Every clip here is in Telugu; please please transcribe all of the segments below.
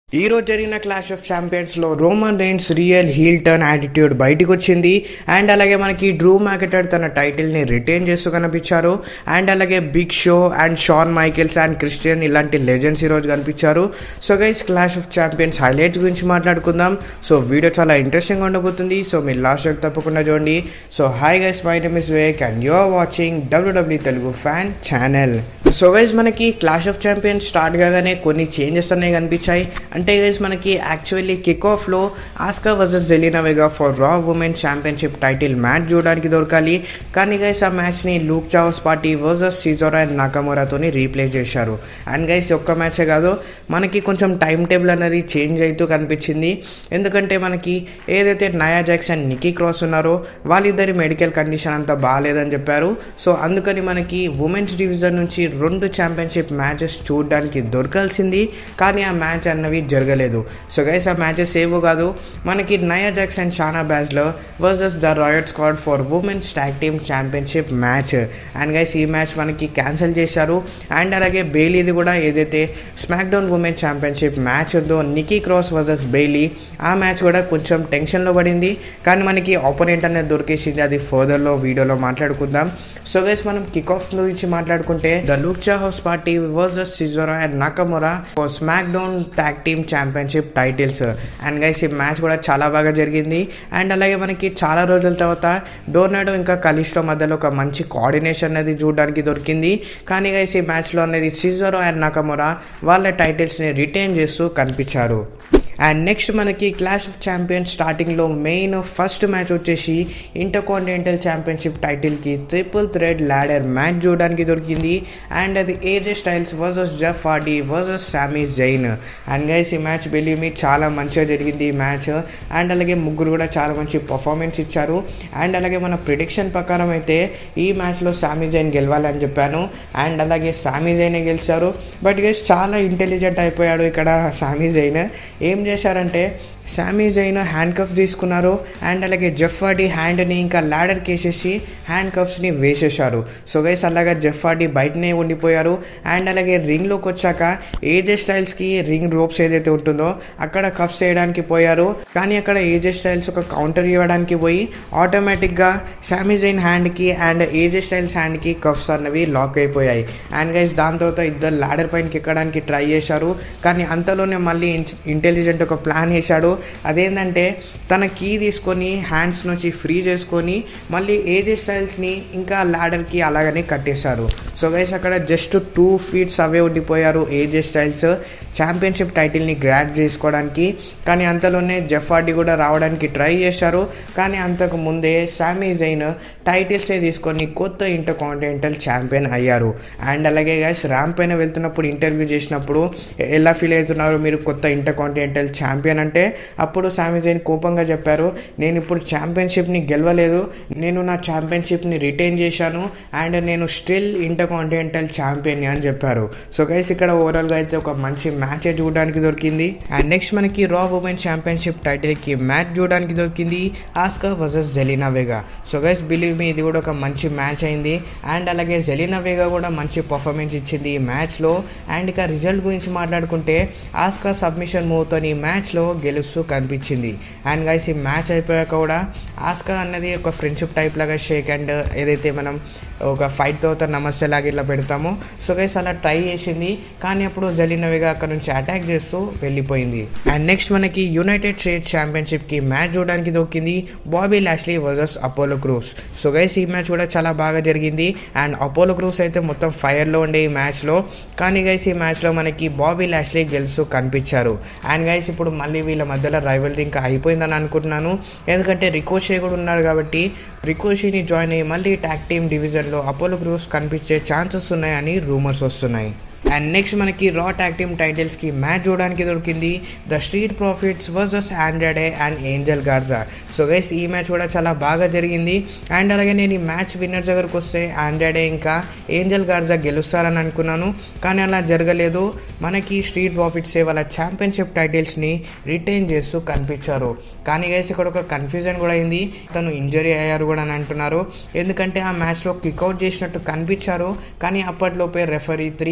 ఈ రోజు జరిగిన క్లాష్ ఆఫ్ ఛాంపియన్స్ లో Roman Reigns real heel turn attitude బయటకు వచ్చింది అండ్ అలాగే మనకి డ్రూ మ్యాకెటర్ తన టైటిల్ ని రిటైన్ చేస్తూ కనిపించారు అండ్ అలాగే Big Show and Shawn Michaels and Christian ఇలాంటి లెజెండ్స్ ఈ రోజు కనిపించారు so guys clash of champions highlights గురించి మాట్లాడుకుందాం సో వీడియో చాలా ఇంట్రెస్టింగ్ ఉండబోతుంది సో మీరు లాస్ట్ వరకు తప్పకుండా చూడండి so hi guys my name is వేక్ and you are watching WW Telugu fan channel so guys మనకి క్లాష్ ఆఫ్ ఛాంపియన్స్ స్టార్ట్ కాగానే కొన్ని చేంజెస్ అనేవి కనిపించాయి అంటే గైస్ మనకి యాక్చువల్లీ కిక్ ఆఫ్లో Asuka versus Zelina Vega for Raw women championship title match చూడడానికి దొరకాలి కానీ గైస్ ఆ మ్యాచ్ని Lucha House Party versus Cesaro and నాకమోరాతోని రీప్లేస్ చేశారు అండ్ గైస్ ఒక్క మ్యాచే కాదు మనకి కొంచెం టైం టేబుల్ అనేది చేంజ్ అవుతూ కనిపించింది ఎందుకంటే మనకి ఏదైతే నయా జాక్స్ అండ్ నికీ క్రాస్ ఉన్నారో వాళ్ళిద్దరి మెడికల్ కండిషన్ అంతా బాగాలేదని చెప్పారు సో అందుకని మనకి ఉమెన్స్ డివిజన్ నుంచి రెండు ఛాంపియన్షిప్ మ్యాచెస్ చూడడానికి దొరకాల్సింది కానీ ఆ మ్యాచ్ అన్నవి జరగలేదు సో గైస్ ఆ మ్యాచెస్ ఏవో కాదు మనకి Nia Jax and Shayna Baszler versus the Royal Squad for women's tag team championship match and guys ఈ మ్యాచ్ మనకి క్యాన్సిల్ చేశారు అండ్ అలాగే బెయిలీది కూడా ఏదైతే SmackDown women championship match ఉందో నికీ క్రాస్ వర్సెస్ బెయిలీ ఆ మ్యాచ్ కూడా కొంచెం టెన్షన్లో పడింది కానీ మనకి ఆపోనెంట్ అనేది దొరికేసింది అది ఫర్దర్లో వీడియోలో మాట్లాడుకుందాం సో గైస్ మనం కిక్ ఆఫ్ గురించి మాట్లాడుకుంటే the Lucha House Party versus Cesaro and Nakamura for SmackDown tag team championship titles and guys ఈ మ్యాచ్ కూడా చాలా బాగా జరిగింది అండ్ అలాగే మనకి చాలా రోజుల తర్వాత డోర్నాడో ఇంకా కలిస్టో మధ్యలో ఒక మంచి కోఆర్డినేషన్ అనేది చూడడానికి దొరికింది కానీ గైస్ ఈ మ్యాచ్లో అనేది సిజోరో అండ్ నాకమోరా వాళ్ళ టైటిల్స్ని రిటైన్ చేస్తూ కనిపించారు అండ్ నెక్స్ట్ మనకి క్లాష్ ఆఫ్ ఛాంపియన్స్ స్టార్టింగ్లో మెయిన్ ఫస్ట్ మ్యాచ్ వచ్చేసి ఇంటర్ కాంటినెంటల్ ఛాంపియన్షిప్ టైటిల్కి ట్రిపుల్ థ్రెడ్ ల్యాడర్ మ్యాచ్ చూడడానికి దొరికింది అండ్ అది AJ Styles versus Jeff Hardy versus Sami Zayn and guys ఈ మ్యాచ్ బిలీవ్ మీ చాలా మంచిగా జరిగింది ఈ మ్యాచ్ అండ్ అలాగే ముగ్గురు కూడా చాలా మంచి పర్ఫార్మెన్స్ ఇచ్చారు అండ్ అలాగే మన ప్రిడిక్షన్ ప్రకారం అయితే ఈ మ్యాచ్లో సామీ జైన్ గెలవాలని చెప్పాను అండ్ అలాగే సామీ జైనే గెలిచారు బట్ గైస్ చాలా ఇంటెలిజెంట్ అయిపోయాడు ఇక్కడ సామీ జైన్ ఏం చేశారంటే శామీ జైన్ హ్యాండ్ కఫ్ తీసుకున్నారు అండ్ అలాగే జెఫ్ఫాడి హ్యాండ్ని ఇంకా ల్యాడర్ కేసేసి హ్యాండ్ కఫ్స్ని వేసేశారు సో గైస్ అలాగా జెఫ్ఫాడి బయటనే ఉండిపోయారు అండ్ అలాగే రింగ్లోకి వచ్చాక ఏజే స్టైల్స్కి రింగ్ రోప్స్ ఏదైతే ఉంటుందో అక్కడ కఫ్స్ వేయడానికి పోయారు కానీ అక్కడ ఏజే స్టైల్స్ ఒక కౌంటర్ ఇవ్వడానికి పోయి ఆటోమేటిక్గా శామీ జైన్ హ్యాండ్కి అండ్ ఏజే స్టైల్స్ హ్యాండ్కి కఫ్స్ అన్నవి లాక్ అయిపోయాయి అండ్ గైస్ దాని తర్వాత ఇద్దరు ల్యాడర్ పైనకి ఎక్కడానికి ట్రై చేశారు కానీ అంతలోనే మళ్ళీ ఇంటెలిజెంట్ ఒక ప్లాన్ వేశాడు అదేంటంటే తన కీ తీసుకొని హ్యాండ్స్ నుంచి ఫ్రీ చేసుకొని మళ్ళీ ఏజే స్టైల్స్ని ఇంకా ల్యాడర్కి అలాగనే కట్టేశారు సో గైస్ అక్కడ జస్ట్ టూ ఫీట్స్ అవే ఉండిపోయారు ఏజే స్టైల్స్ ఛాంపియన్షిప్ టైటిల్ని గ్రాడ్ చేసుకోవడానికి కానీ అంతలోనే జఫార్డి కూడా రావడానికి ట్రై చేశారు కానీ అంతకు ముందే శామీ జైన్ టైటిల్సే తీసుకొని కొత్త ఇంటర్ కాంటినెంటల్ ఛాంపియన్ అయ్యారు అండ్ అలాగే గైస్ ర్యాంప్ పైన వెళ్తున్నప్పుడు ఇంటర్వ్యూ చేసినప్పుడు ఎలా ఫీల్ అవుతున్నారు మీరు కొత్త ఇంటర్ కాంటినెంటల్ ఛాంపియన్ అంటే అప్పుడు సామి జైన్ కోపంగా చెప్పారు నేను ఇప్పుడు ఛాంపియన్షిప్ని గెలవలేదు నేను నా ఛాంపియన్షిప్ని రిటైన్ చేశాను అండ్ నేను స్టిల్ ఇంటర్ కాంటినెంటల్ ఛాంపియన్ అని చెప్పారు సో గైస్ ఇక్కడ ఓవరాల్గా అయితే ఒక మంచి మ్యాచ్ చూడడానికి దొరికింది అండ్ నెక్స్ట్ మనకి రా ఉమెన్ ఛాంపియన్షిప్ టైటిల్కి మ్యాచ్ చూడడానికి దొరికింది Asuka versus Zelina Vega so guys believe me ఇది కూడా ఒక మంచి మ్యాచ్ అయింది అండ్ అలాగే జెలినా వేగా కూడా మంచి పర్ఫార్మెన్స్ ఇచ్చింది ఈ మ్యాచ్లో అండ్ ఇక రిజల్ట్ గురించి మాట్లాడుకుంటే ఆస్కా సబ్మిషన్ మూవ్తో ఈ మ్యాచ్లో గెలుస్తూ కనిపించింది అండ్ గైస్ ఈ మ్యాచ్ అయిపోయాక కూడా ఆస్కా అన్నది ఒక ఫ్రెండ్షిప్ టైప్ లాగా షేక్ అండ్ ఏదైతే మనం ఒక ఫైట్ తర్వాత నమస్తే లాగా ఇట్లా పెడతామో సో గైస్ అలా ట్రై చేసింది కానీ అప్పుడు జలినవిగా అక్కడ నుంచి అటాక్ చేస్తూ వెళ్ళిపోయింది అండ్ నెక్స్ట్ మనకి యునైటెడ్ స్టేట్స్ ఛాంపియన్షిప్కి మ్యాచ్ చూడడానికి దొరికింది Bobby Lashley versus Apollo Crews so guys ఈ మ్యాచ్ కూడా చాలా బాగా జరిగింది అండ్ అపోలో క్రూస్ అయితే మొత్తం ఫైర్లో ఉండే ఈ మ్యాచ్లో కానీ గైస్ ఈ మ్యాచ్లో మనకి బాబీ లాస్లీ గెలుస్తూ కనిపించారు అండ్ గైస్ ఇప్పుడు మళ్ళీ వీళ్ళ మధ్యలో రైవల్రీ ఇంకా అయిపోయిందని అనుకుంటున్నాను ఎందుకంటే రికోషే కూడా ఉన్నారు కాబట్టి రికోషీని జాయిన్ అయ్యి మళ్ళీ ట్యాక్ టీమ్ డివిజన్లో అపోలో గ్రూప్స్ కనిపించే ఛాన్సెస్ ఉన్నాయని రూమర్స్ వస్తున్నాయి అండ్ నెక్స్ట్ మనకి రా ట్యాగ్ టీమ్ టైటిల్స్కి మ్యాచ్ చూడడానికి దొరికింది the Street Profits versus Andrade and Angel Garza so guys ఈ మ్యాచ్ కూడా చాలా బాగా జరిగింది అండ్ అలాగే నేను ఈ మ్యాచ్ విన్నర్ దగ్గరకు వస్తే ఆండ్రాడే ఇంకా ఏంజల్ గార్జా గెలుస్తారని అనుకున్నాను కానీ అలా జరగలేదు మనకి స్ట్రీట్ ప్రాఫిట్సే వాళ్ళ ఛాంపియన్షిప్ టైటిల్స్ని రిటైన్ చేస్తూ కనిపించారు కానీ గైస్ ఇక్కడ ఒక కన్ఫ్యూజన్ కూడా అయింది తను ఇంజరీ అయ్యారు కూడా అని అంటున్నారు ఎందుకంటే ఆ మ్యాచ్లో కిక్అవుట్ చేసినట్టు కనిపించారు కానీ అప్పట్లోపే రెఫరీ త్రీ కౌంట్స్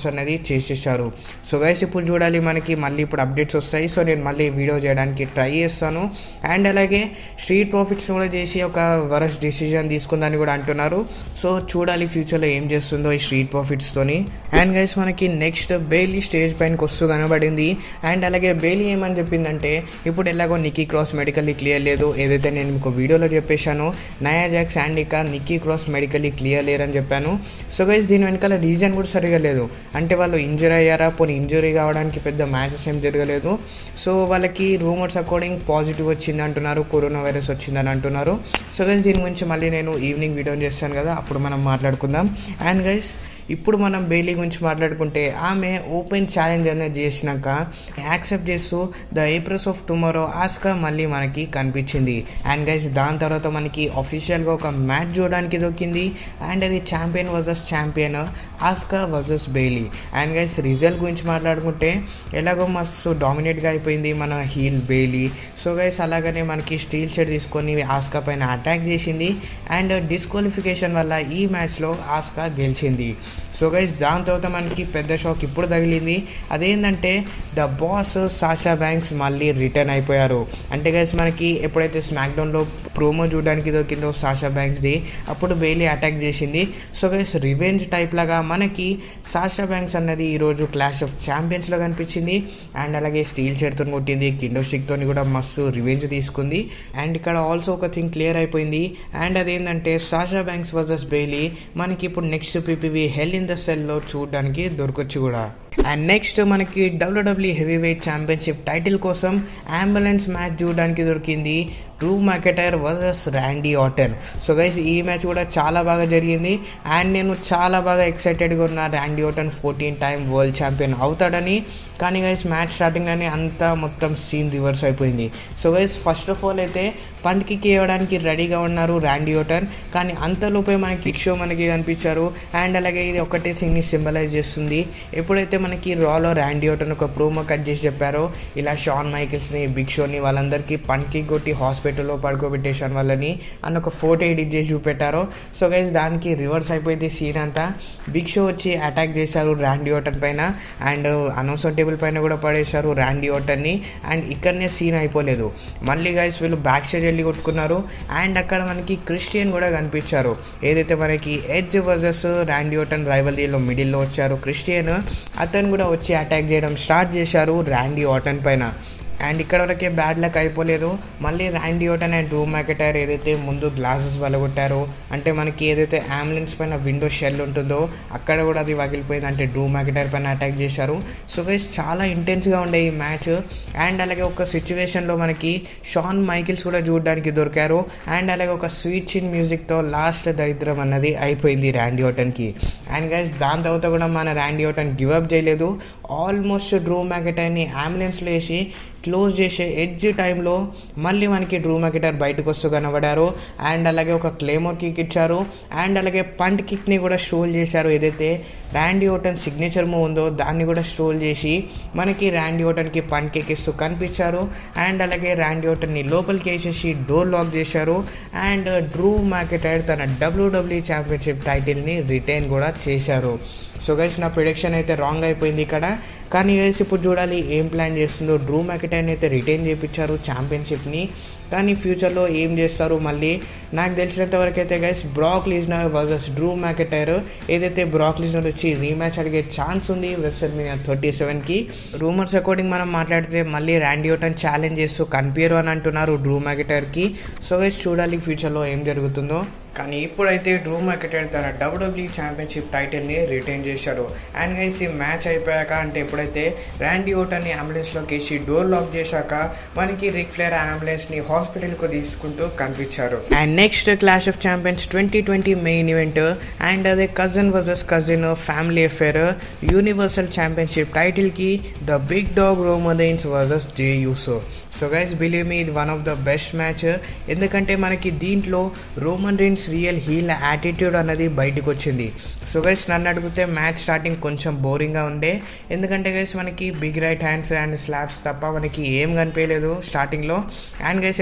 అనేది చేసేసారు సో గైస్ ఇప్పుడు చూడాలి మనకి మళ్ళీ ఇప్పుడు అప్డేట్స్ వస్తాయి సో నేను మళ్ళీ వీడియో చేయడానికి ట్రై చేస్తాను అండ్ అలాగే స్ట్రీట్ ప్రాఫిట్స్ కూడా చేసి ఒక వరస్ డిసిజన్ తీసుకుందని కూడా అంటున్నారు సో చూడాలి ఫ్యూచర్లో ఏం చేస్తుందో ఈ స్ట్రీట్ ప్రాఫిట్స్తోని అండ్ గైస్ మనకి నెక్స్ట్ బెయిలీ స్టేజ్ పైనకి వస్తూ కనబడింది అండ్ అలాగే బెయిలీ ఏమని చెప్పిందంటే ఇప్పుడు ఎలాగో నిక్కీ క్రాస్ మెడికల్లీ క్లియర్ లేదు ఏదైతే నేను మీకు వీడియోలో చెప్పేశాను నయా జాక్ శాండికా నిక్కీ క్రాస్ మెడికల్లీ క్లియర్ లేరని చెప్పాను సో గైస్ దీని వెనకాల రీజన్ కూడా సరిగా లేదు అంటే వాళ్ళు ఇంజరీ అయ్యారా పోనీ ఇంజరీ కావడానికి పెద్ద మ్యాచెస్ ఏం జరగలేదు సో వాళ్ళకి రూమర్స్ అకార్డింగ్ పాజిటివ్ వచ్చింది అంటున్నారు కరోనా వైరస్ వచ్చిందని అంటున్నారు సో గైస్ దీని గురించి మళ్ళీ నేను ఈవినింగ్ వీడియో చేస్తాను కదా అప్పుడు మనం మాట్లాడుకుందాం అండ్ గైస్ ఇప్పుడు మనం బెయిలీ గురించి మాట్లాడుకుంటే ఆమె ఓపెన్ ఛాలెంజ్ అనేది చేసినాక యాక్సెప్ట్ చేస్తూ the Empress of tomorrow Asuka మళ్ళీ మనకి కనిపించింది అండ్ గైస్ దాని తర్వాత మనకి అఫీషియల్గా ఒక మ్యాచ్ చూడడానికి దొరికింది అండ్ అది champion versus champion Asuka versus Bayley and guys result గురించి మాట్లాడుకుంటే ఎలాగో మస్తు డామినేట్గా అయిపోయింది మన హీల్ బెయిలీ సో గైస్ అలాగనే మనకి స్టీల్ షెడ్ తీసుకొని ఆస్కా పైన అటాక్ చేసింది అండ్ డిస్క్వాలిఫికేషన్ వల్ల ఈ మ్యాచ్లో ఆస్కా గెలిచింది సో గైస్ దాని తర్వాత మనకి పెద్ద షాక్ ఇప్పుడు తగిలింది అదేంటంటే ద బాస్ సాషా బ్యాంక్స్ మళ్ళీ రిటర్న్ అయిపోయారు అంటే గైస్ మనకి ఎప్పుడైతే స్మాక్డౌన్లో ప్రోమో చూడడానికి దొరికిందో సాషా బ్యాంక్స్ది అప్పుడు బెయిలీ అటాక్ చేసింది సో గైస్ రివెంజ్ టైప్ లాగా మనకి సాషా బ్యాంక్స్ అన్నది ఈరోజు క్లాష్ ఆఫ్ ఛాంపియన్స్లో కనిపించింది అండ్ అలాగే స్టీల్ షర్ట్తో కొట్టింది కిండో స్టిక్తో కూడా మస్తు రివెంజ్ తీసుకుంది అండ్ ఇక్కడ ఆల్సో ఒక థింగ్ క్లియర్ అయిపోయింది అండ్ అదేంటంటే సాషా బ్యాంక్స్ వర్సెస్ బెయిలీ మనకి ఇప్పుడు next PPV Hell in the సెల్లో చూడడానికి దొరకచ్చు కూడా అండ్ నెక్స్ట్ మనకి WW heavyweight championship title కోసం అంబులెన్స్ మ్యాచ్ చూడడానికి దొరికింది Drew McIntyre versus Randy Orton so guys ఈ మ్యాచ్ కూడా చాలా బాగా జరిగింది అండ్ నేను చాలా బాగా ఎక్సైటెడ్గా ఉన్నా Randy Orton fourteen time world champion అవుతాడని కానీ గైస్ మ్యాచ్ స్టార్టింగ్ అని అంతా మొత్తం సీన్ రివర్స్ అయిపోయింది so guys first of all అయితే పండ్కి ఇవ్వడానికి రెడీగా ఉన్నారు ర్యాండీ ఓటన్ కానీ అంతలోపే మనకి కిక్ షో మనకి కనిపించారు అండ్ అలాగే ఇది ఒకటే థింగ్ని సింబలైజ్ చేస్తుంది ఎప్పుడైతే మనకి రాలో ర్యాండీ ఓటన్ ఒక ప్రోమో కట్ చేసి చెప్పారో ఇలా షాన్ మైకిల్స్ని బిగ్ షోని వాళ్ళందరికీ పండ్కి కొట్టి హాస్పిటల్లో పడుకోబెట్టేశాను వాళ్ళని అన్న ఒక ఫోటో ఎడిట్ చేసి చూపెట్టారు సో గైస్ దానికి రివర్స్ అయిపోయింది సీన్ అంతా బిగ్ షో వచ్చి అటాక్ చేశారు ర్యాండీ ఓటన్ పైన అండ్ అనౌన్సర్ టేబుల్ పైన కూడా పడేశారు ర్యాండీ ఓటన్ని అండ్ ఇక్కడనే సీన్ అయిపోలేదు మళ్ళీ గైస్ వీళ్ళు బ్యాక్ స్టేజ్ వెళ్ళి కొట్టుకున్నారు అండ్ అక్కడ మనకి క్రిస్టియన్ కూడా కనిపించారు ఏదైతే మనకి ఎడ్జ్ వర్సెస్ ర్యాండీ ఓటన్ రైవల్రీలో మిడిల్లో వచ్చారు క్రిస్టియన్ అతను కూడా వచ్చి అటాక్ చేయడం స్టార్ట్ చేశారు ర్యాండీ ఓటన్ పైన అండ్ ఇక్కడ వరకే బ్యాడ్ లక్ అయిపోలేదు మళ్ళీ ర్యాండీ ఓటన్ అండ్ రూమ్ మ్యాకెటైర్ ఏదైతే ముందు గ్లాసెస్ వలగొట్టారో అంటే మనకి ఏదైతే అంబులెన్స్ పైన విండో షెల్ ఉంటుందో అక్కడ కూడా అది వగిలిపోయింది అంటే డ్రూ మ్యాకెటైర్ పైన అటాక్ చేశారు సో గైస్ చాలా ఇంటెన్స్గా ఉండే ఈ మ్యాచ్ అండ్ అలాగే ఒక సిచ్యువేషన్లో మనకి షాన్ మైకిల్స్ కూడా చూడడానికి దొరికారు అండ్ అలాగే ఒక స్వీట్ చిన్ మ్యూజిక్తో లాస్ట్ దరిద్రం అన్నది అయిపోయింది ర్యాండీ ఓటన్కి అండ్ గైస్ దాని తర్వాత కూడా మన ర్యాండీ ఓటన్ గివ్ అప్ చేయలేదు ఆల్మోస్ట్ డ్రూ మ్యాకెటైర్ని అంబులెన్స్లో వేసి క్లోజ్ చేసే ఎడ్జ్ టైంలో మళ్ళీ మనకి డ్రూ మ్యాకెటర్ బయటకు వస్తూ కనబడారు అండ్ అలాగే ఒక క్లేమోర్ కిక్ ఇచ్చారు అండ్ అలాగే పంట్ కిక్ని కూడా స్ట్రోల్ చేశారు ఏదైతే ర్యాండీ ఓటన్ సిగ్నేచర్ మూవ్ ఉందో దాన్ని కూడా స్ట్రోల్ చేసి మనకి ర్యాండీ ఓటన్కి పంట్ కిక్ ఇస్తూ కనిపించారు అండ్ అలాగే ర్యాండీ ఓటన్ని లోపలికి వేసేసి డోర్ లాక్ చేశారు అండ్ డ్రూ మ్యాకెటైర్ తన డబ్ల్యూడబ్ల్యూ ఛాంపియన్షిప్ టైటిల్ని రిటైన్ కూడా చేశారు సో గైస్ నా ప్రొడిక్షన్ అయితే రాంగ్ అయిపోయింది ఇక్కడ కానీ గైస్ ఇప్పుడు చూడాలి ఏం ప్లాన్ చేస్తుందో డ్రూ మ్యాకెటైన్ అయితే రిటైన్ చేయించారు ఛాంపియన్షిప్ని కానీ ఫ్యూచర్లో ఏం చేస్తారు మళ్ళీ నాకు తెలిసినంత వరకు అయితే guys Brock Lesnar versus Drew McIntyre ఏదైతే బ్రాక్ లీజ్నర్ వచ్చి రీమ్యాచ్ అడిగే ఛాన్స్ ఉంది వెస్టర్ మీనియా థర్టీ సెవెన్కి రూమర్స్ అకార్డింగ్ మనం మాట్లాడితే మళ్ళీ ర్యాండీ ఓటన్ ఛాలెంజ్ చేస్తూ కనిపించరు అని అంటున్నారు డ్రూ మ్యాకెటైర్కి సో గైస్ చూడాలి ఫ్యూచర్లో ఏం జరుగుతుందో కానీ ఇప్పుడైతే డ్రూ మ్యాకెటైర్ తన డబ్ల్యూడబ్ల్యూ ఛాంపియన్షిప్ టైటిల్ని రిటైన్ చేశారు అండ్ గైస్ ఈ మ్యాచ్ అయిపోయాక అంటే ఎప్పుడైతే ర్యాండీ ఓటన్ని అంబులెన్స్లోకి వేసి డోర్ లాక్ చేశాక మనకి రిక్ ఫ్లేర్ అంబులెన్స్ని హాస్పిటల్కు తీసుకుంటూ కనిపించారు and next clash of champions twenty twenty main event and అదే cousin versus cousin family affair universal championship టైటిల్కి the big dog Roman Reigns versus Jey Uso so guys believe me ఇది one of the best match ఎందుకంటే మనకి దీంట్లో Roman Reigns real heel attitude అన్నది బయటకు వచ్చింది సో గైస్ నన్ను అడిగితే మ్యాచ్ స్టార్టింగ్ కొంచెం బోరింగ్గా ఉండే ఎందుకంటే గైస్ మనకి big right hands and slaps తప్ప మనకి ఏం కనిపించలేదు స్టార్టింగ్లో అండ్ గైస్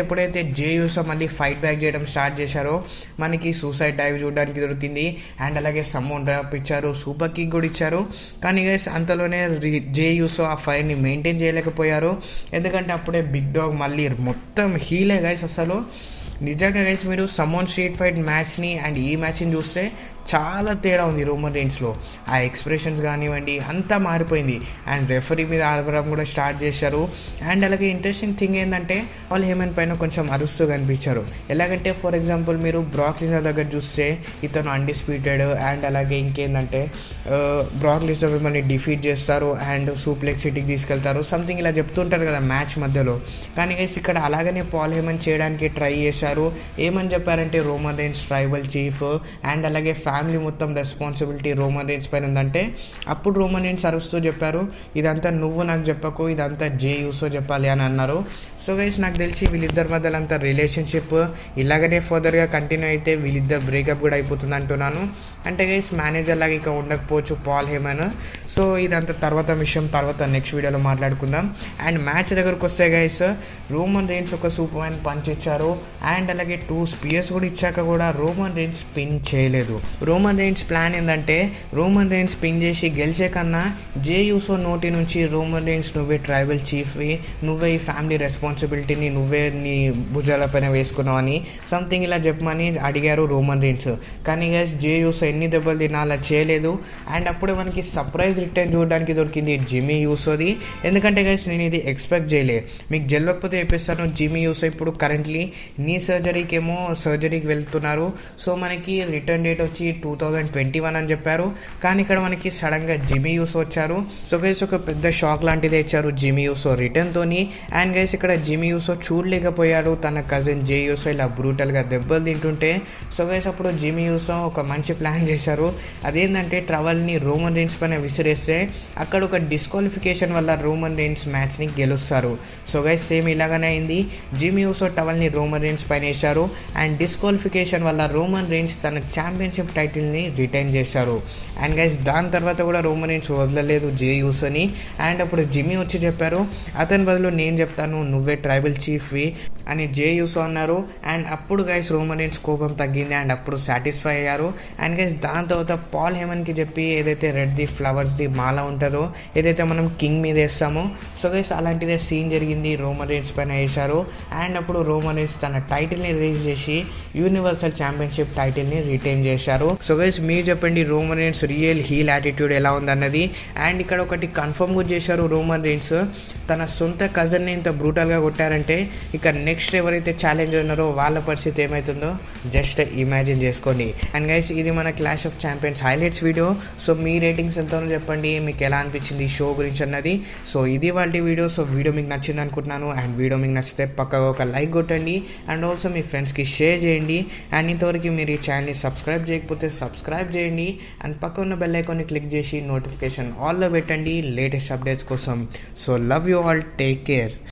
ఎప్పుడైతే జే యూసో మళ్ళీ ఫైట్ బ్యాక్ చేయడం స్టార్ట్ చేశారో మనకి సూసైడ్ డైవ్ చూడడానికి దొరికింది అండ్ అలాగే సమ్మోన్ డ్రాప్ ఇచ్చారు సూపర్ కిక్ కూడా ఇచ్చారు కానీ గైస్ అంతలోనే జే యూసో ఆ ఫైర్ని మెయింటైన్ చేయలేకపోయారు ఎందుకంటే అప్పుడే బిగ్ డాగ్ మళ్ళీ మొత్తం హీలే గైస్ అసలు నిజంగా గైస్ మీరు సమోన్ స్ట్రీట్ ఫైట్ మ్యాచ్ని అండ్ ఈ మ్యాచ్ని చూస్తే చాలా తేడా ఉంది రోమన్ రేంజ్లో ఆ ఎక్స్ప్రెషన్స్ కానివ్వండి అంతా మారిపోయింది అండ్ రెఫరీ మీద ఆడవడం కూడా స్టార్ట్ చేశారు అండ్ అలాగే ఇంట్రెస్టింగ్ థింగ్ ఏంటంటే వాళ్ళు హేమన్ పైన కొంచెం అరుస్తూ కనిపించారు ఎలాగంటే ఫర్ ఎగ్జాంపుల్ మీరు బ్రాక్ లిజర్ దగ్గర చూస్తే ఇతను అన్డిస్ప్యూటెడ్ అండ్ అలాగే ఇంకేంటంటే బ్రాక్ లిజర్ మిమ్మల్ని డిఫీట్ చేస్తారు అండ్ సూప్లెక్స్ సిటీకి తీసుకెళ్తారు సంథింగ్ ఇలా చెప్తుంటారు కదా మ్యాచ్ మధ్యలో కానీ గైస్ ఇక్కడ అలాగనే పాల్ హేమన్ చేయడానికి ట్రై చేశారు ఏమని చెప్పారంటే Roman Reigns tribal chief and అలాగే ఫ్యామిలీ మొత్తం రెస్పాన్సిబిలిటీ రోమన్ రేంజ్ పైన ఉందంటే అప్పుడు రోమన్ రేంజ్ అరుస్తూ చెప్పారు ఇదంతా నువ్వు నాకు చెప్పకు ఇదంతా జే యూసో చెప్పాలి అని అన్నారు సో గైస్ నాకు తెలిసి వీళ్ళిద్దరి మధ్యలో అంతా రిలేషన్షిప్ ఇలాగనే ఫర్దర్గా కంటిన్యూ అయితే వీళ్ళిద్దరు బ్రేకప్ కూడా అయిపోతుంది అంటున్నాను అంటే గైస్ మేనేజర్ లాగా ఇక ఉండకపోవచ్చు పాల్ హేమన్ సో ఇదంతా తర్వాత విషయం తర్వాత నెక్స్ట్ వీడియోలో మాట్లాడుకుందాం అండ్ మ్యాచ్ దగ్గరకు వస్తే గైస్ రోమన్ రేంజ్ ఒక సూపర్ మ్యాన్ పంచ్ ఇచ్చారు అండ్ అలాగే టూ స్పియర్స్ కూడా ఇచ్చాక కూడా రోమన్ రేంజ్ స్పిన్ చేయలేదు రోమన్ రేంజ్ ప్లాన్ ఏంటంటే రోమన్ రేంజ్ స్పిన్ చేసి గెలిచే కన్నా జే యూసో నోటి నుంచి రోమన్ రేంజ్ నువ్వే ట్రైబల్ చీఫ్వి నువ్వే ఈ ఫ్యామిలీ రెస్పాన్సిబిలిటీని నువ్వే నీ భుజాల పైన వేసుకున్నావు అని సంథింగ్ ఇలా చెప్పమని అడిగారు రోమన్ రేంజ్ కానీ గైస్ జే యూసో ఎన్ని దెబ్బలు తిన్నా అలా చేయలేదు అండ్ అప్పుడు మనకి సర్ప్రైజ్ రిటర్న్ చూడడానికి దొరికింది జిమ్మీ యూసోది ఎందుకంటే గైస్ నేను ఇది ఎక్స్పెక్ట్ చేయలే మీకు జల్లకపోతే చెప్పేస్తాను జిమ్మీ యూసో ఇప్పుడు కరెంట్లీ నీ సర్జరీకి ఏమో సర్జరీకి వెళ్తున్నారు సో మనకి రిటర్న్ డేట్ వచ్చి టూ థౌజండ్ ట్వంటీ వన్ అని చెప్పారు కానీ ఇక్కడ మనకి సడన్గా జిమీ యూసో వచ్చారు సో గైస్ ఒక పెద్ద షాక్ లాంటిదే ఇచ్చారు జిమీ యూసో రిటర్న్తోని అండ్ గైస్ ఇక్కడ జిమీ యూసో చూడలేకపోయాడు తన కజిన్ జే యూసో ఇలా బ్రూటల్గా దెబ్బలు తింటుంటే సో గైస్ అప్పుడు జిమీ యూసో ఒక మంచి ప్లాన్ చేశారు అదేంటంటే ట్రవల్ని రోమన్ రేంజ్ పైన విసిరేస్తే అక్కడ ఒక డిస్క్వాలిఫికేషన్ వల్ల రోమన్ రేంజ్ మ్యాచ్ని గెలుస్తారు సో గైస్ సేమ్ ఇలాగనే అయింది జిమీ యూసో టవల్ని రోమన్ రేంజ్ పైన వేశారు అండ్ డిస్క్వాలిఫికేషన్ వల్ల రోమన్ రేంజ్ తన ఛాంపియన్షిప్ టైటిల్ని రిటైన్ చేశారు అండ్ గైస్ దాని తర్వాత కూడా రోమన్ రేంజ్ వదలలేదు జే యూసోని అండ్ అప్పుడు జిమ్మీ వచ్చి చెప్పారు అతని బదులు నేను చెప్తాను నువ్వే ట్రైబల్ చీఫ్వి అని జే యూసో అన్నారు అండ్ అప్పుడు గైస్ రోమన్ రేంజ్ కోపం తగ్గింది అండ్ అప్పుడు సాటిస్ఫై అయ్యారు అండ్ గైస్ దాని తర్వాత పాల్ హేమన్కి చెప్పి ఏదైతే రెడ్ది ఫ్లవర్స్ది మాల ఉంటుందో ఏదైతే మనం కింగ్ మీద వేస్తామో సో గైస్ అలాంటిదే సీన్ జరిగింది రోమన్ రేంజ్ పైన వేశారు అండ్ అప్పుడు రోమన్ రేంజ్ తన టైటిల్ని రిలీజ్ చేసి యూనివర్సల్ ఛాంపియన్షిప్ టైటిల్ని రిటైన్ చేశారు సో గైస్ మీరు చెప్పండి Roman Reigns real heel attitude ఎలా ఉందన్నది అండ్ ఇక్కడ ఒకటి కన్ఫర్మ్ కూడా చేశారు రోమన్ రేంజ్ తన సొంత కజన్ని ఇంత బ్రూటల్గా కొట్టారంటే ఇక నెక్స్ట్ ఎవరైతే ఛాలెంజ్ ఉన్నారో వాళ్ళ పరిస్థితి ఏమవుతుందో జస్ట్ ఇమాజిన్ చేసుకోండి అండ్ గైస్ ఇది మన clash of champions highlights video so మీ రేటింగ్స్ ఎంతనో చెప్పండి మీకు ఎలా అనిపించింది ఈ షో గురించి అన్నది సో ఇది వాళ్ళ వీడియో సో వీడియో మీకు నచ్చింది అనుకుంటున్నాను అండ్ వీడియో మీకు నచ్చితే పక్కగా ఒక లైక్ కొట్టండి అండ్ ఆల్సో మీ ఫ్రెండ్స్కి షేర్ చేయండి అండ్ ఇంతవరకు మీరు ఈ ఛానల్ని సబ్స్క్రైబ్ చేయకపోతే సబ్స్క్రైబ్ చేయండి అండ్ పక్క ఉన్న బెల్ ఐకాన్ని క్లిక్ చేసి నోటిఫికేషన్ ఆల్లో పెట్టండి లేటెస్ట్ అప్డేట్స్ కోసం so love you all take care